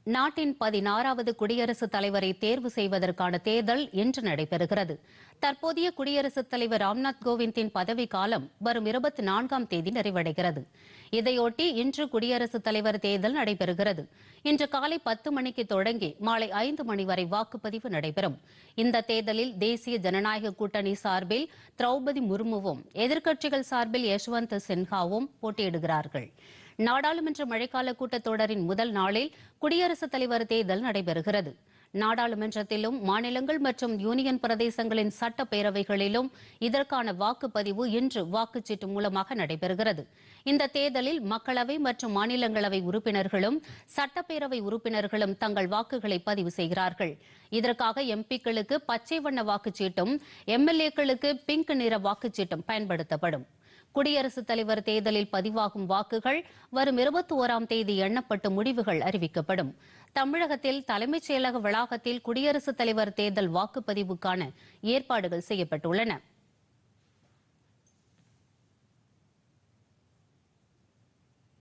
நாட்டின் பதினாறாவது குடியரசுத் தலைவரை தேர்வு செய்வதற்கான தேர்தல் இன்று நடைபெறுகிறது தற்போதைய குடியரசுத் தலைவர் ராம்நாத் கோவிந்தின் பதவிக்காலம் வரும் இருபத்தி நான்காம் தேதி நிறைவடைகிறது இதையொட்டி இன்று குடியரசுத் தலைவர் தேர்தல் நடைபெறுகிறது இன்று காலை பத்து மணிக்கு தொடங்கி மாலை ஐந்து மணி வரை வாக்குப்பதிவு நடைபெறும் இந்த தேர்தலில் தேசிய ஜனநாயக கூட்டணி சார்பில் திரௌபதி முர்முவும் எதிர்க்கட்சிகள் சார்பில் யஷ்வந்த் சின்ஹாவும் போட்டியிடுகிறார்கள் நாடாளுமன்ற மழைக்கால கூட்டத்தொடரின் முதல் நாளில் குடியரசுத் தலைவர் தேர்தல் நடைபெறுகிறது நாடாளுமன்றத்திலும் மாநிலங்கள் மற்றும் யூனியன் பிரதேசங்களின் சட்டப்பேரவைகளிலும் இதற்கான வாக்குப்பதிவு இன்று வாக்குச்சீட்டு மூலமாக நடைபெறுகிறது இந்த தேர்தலில் மக்களவை மற்றும் மாநிலங்களவை உறுப்பினர்களும் சட்டப்பேரவை உறுப்பினர்களும் தங்கள் வாக்குகளை பதிவு செய்கிறார்கள் இதற்காக எம்பிக்களுக்கு பச்சை வண்ண வாக்குச்சீட்டும் எம்எல்ஏக்களுக்கு பிங்க் நிற வாக்குச்சீட்டும் பயன்படுத்தப்படும் குடியரசுத் தலைவர் தேர்தலில் பதிவாகும் வாக்குகள் வரும் இருபத்தி ஓராம் தேதி எண்ணப்பட்டு முடிவுகள் அறிவிக்கப்படும் தமிழகத்தில் தலைமைச் செயலக வளாகத்தில் குடியரசுத் தலைவர் தேர்தல் வாக்குப்பதிவுக்கான ஏற்பாடுகள் செய்யப்பட்டுள்ளன